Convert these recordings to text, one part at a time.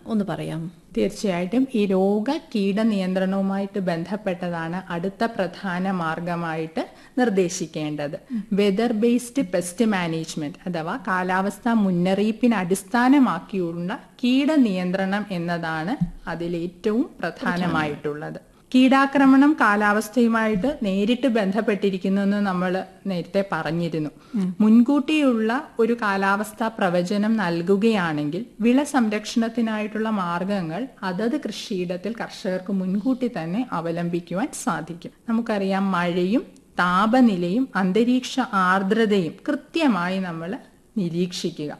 ഒന്ന് പറയാം തീർച്ചയായിട്ടും ഈ രോഗ കീട നിയന്ത്രണവുമായിട്ട് ബന്ധപ്പെട്ടതാണ് അടുത്ത പ്രധാന മാർഗമായിട്ട് നിർദ്ദേശിക്കേണ്ടത് വെതർ ബേസ്ഡ് പെസ്റ്റ് മാനേജ്മെന്റ് അഥവാ കാലാവസ്ഥാ മുന്നറിയിപ്പിന് അടിസ്ഥാനമാക്കിയുള്ള കീട നിയന്ത്രണം എന്നതാണ് അതിൽ ഏറ്റവും പ്രധാനമായിട്ടുള്ളത് കീടാക്രമണം കാലാവസ്ഥയുമായിട്ട് നേരിട്ട് ബന്ധപ്പെട്ടിരിക്കുന്നു എന്ന് നമ്മൾ നേരത്തെ പറഞ്ഞിരുന്നു മുൻകൂട്ടിയുള്ള ഒരു കാലാവസ്ഥാ പ്രവചനം നൽകുകയാണെങ്കിൽ വിള സംരക്ഷണത്തിനായിട്ടുള്ള മാർഗങ്ങൾ അതത് കൃഷിയിടത്തിൽ കർഷകർക്ക് മുൻകൂട്ടി തന്നെ അവലംബിക്കുവാൻ സാധിക്കും നമുക്കറിയാം മഴയും താപനിലയും അന്തരീക്ഷ ആർദ്രതയും കൃത്യമായി നമ്മൾ നിരീക്ഷിക്കുക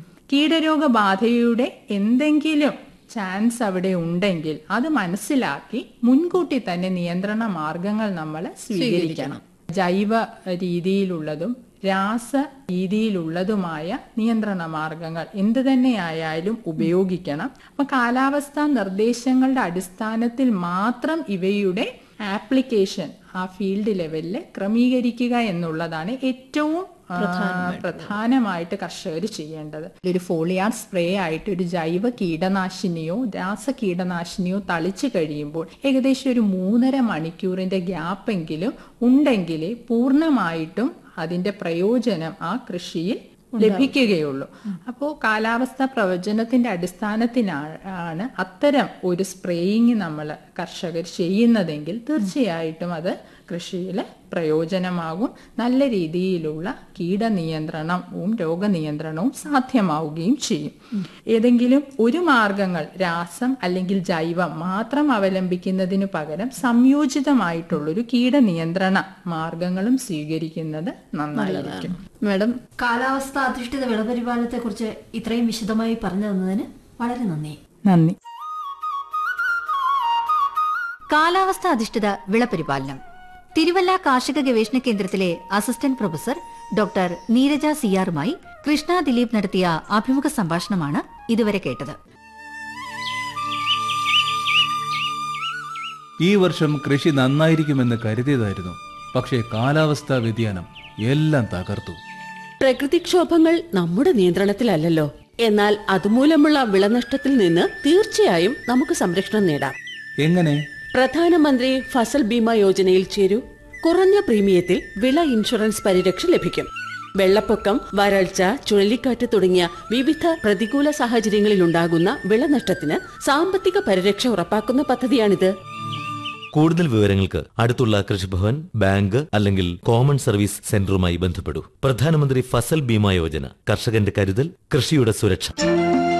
കീടരോഗബാധയുടെ എന്തെങ്കിലും ചാൻസ് അവിടെ ഉണ്ടെങ്കിൽ അത് മനസ്സിലാക്കി മുൻകൂട്ടി തന്നെ നിയന്ത്രണ മാർഗങ്ങൾ നമ്മൾ സ്വീകരിക്കണം ജൈവ രീതിയിലുള്ളതും രാസ രീതിയിലുള്ളതുമായ നിയന്ത്രണ മാർഗങ്ങൾ എന്ത് തന്നെയായാലും ഉപയോഗിക്കണം അപ്പൊ കാലാവസ്ഥാ നിർദ്ദേശങ്ങളുടെ അടിസ്ഥാനത്തിൽ മാത്രം ഇവയുടെ ആപ്ലിക്കേഷൻ ആ ഫീൽഡ് ലെവലിൽ ക്രമീകരിക്കുക എന്നുള്ളതാണ് ഏറ്റവും ആ, പ്രധാനമായിട്ട് കർഷകർ ചെയ്യേണ്ടത് ഒരു ഫോളിയാർ സ്പ്രേ ആയിട്ട് ഒരു ജൈവ കീടനാശിനിയോ രാസ കീടനാശിനിയോ തളിച്ചു കഴിയുമ്പോൾ ഏകദേശം ഒരു മൂന്നര മണിക്കൂറിന്റെ ഗ്യാപ്പെങ്കിലും ഉണ്ടെങ്കിലേ പൂർണ്ണമായിട്ടും അതിന്റെ പ്രയോജനം ആ കൃഷിയിൽ ലഭിക്കുകയുള്ളൂ അപ്പോൾ കാലാവസ്ഥ പ്രവചനത്തിന്റെ അടിസ്ഥാനത്തിനാണ് അത്തരം ഒരു സ്പ്രേയിങ് നമ്മൾ കർഷകർ ചെയ്യുന്നതെങ്കിൽ തീർച്ചയായിട്ടും അത് കൃഷിയിൽ പ്രയോജനമാകും നല്ല രീതിയിലുള്ള കീടനിയന്ത്രണവും രോഗനിയന്ത്രണവും സാധ്യമാവുകയും ചെയ്യും ഏതെങ്കിലും ഒരു മാർഗങ്ങൾ രാസം അല്ലെങ്കിൽ ജൈവം മാത്രം അവലംബിക്കുന്നതിനു പകരം സംയോജിതമായിട്ടുള്ളൊരു കീടനിയന്ത്രണ മാർഗങ്ങളും സ്വീകരിക്കുന്നത് നന്നായിരിക്കും മാഡം കാലാവസ്ഥ അധിഷ്ഠിത വിളപരിപാലനത്തെ കുറിച്ച് ഇത്രയും വിശദമായി പറഞ്ഞു തന്നതിന് വളരെ നന്ദി നന്ദി കാലാവസ്ഥ അധിഷ്ഠിത വിളപരിപാലനം തിരുവല്ല കാർഷിക ഗവേഷണ കേന്ദ്രത്തിലെ അസിസ്റ്റന്റ് പ്രൊഫസർ ഡോക്ടർ നീരജ സിയാറുമായി കൃഷ്ണ ദിലീപ് നടത്തിയ അഭിമുഖ സംഭാഷണമാണ് ഇതുവരെ കേട്ടത് ഈ വർഷം കൃഷി നന്നായിരിക്കുമെന്ന് കരുതിയതായിരുന്നു പക്ഷേ കാലാവസ്ഥാ വ്യതിയാനം എല്ലാം തകർത്തു പ്രകൃതിക്ഷോഭങ്ങൾ നമ്മുടെ നിയന്ത്രണത്തിലല്ലല്ലോ എന്നാൽ അതുമൂലമുള്ള വിളനഷ്ടത്തിൽ നിന്ന് തീർച്ചയായും നമുക്ക് സംരക്ഷണം നേടാം എങ്ങനെ പ്രധാനമന്ത്രി ഫസൽ ബീമ യോജനയിൽ ചേരൂ കുറഞ്ഞ പ്രീമിയത്തിൽ വിള ഇൻഷുറൻസ് പരിരക്ഷ ലഭിക്കും വെള്ളപ്പൊക്കം വരൾച്ച ചുഴലിക്കാറ്റ് തുടങ്ങിയ വിവിധ പ്രതികൂല സാഹചര്യങ്ങളിൽ ഉണ്ടാകുന്ന വിളനഷ്ടത്തിന് സാമ്പത്തിക പരിരക്ഷ ഉറപ്പാക്കുന്ന പദ്ധതിയാണിത് കൂടുതൽ വിവരങ്ങൾക്ക് അടുത്തുള്ള കൃഷിഭവൻ ബാങ്ക് അല്ലെങ്കിൽ കോമൺ സർവീസ് സെന്ററുമായി ബന്ധപ്പെടൂ പ്രധാനമന്ത്രി ഫസൽ ബീമ യോജന കർഷകന്റെ കരുതൽ കൃഷിയുടെ സുരക്ഷ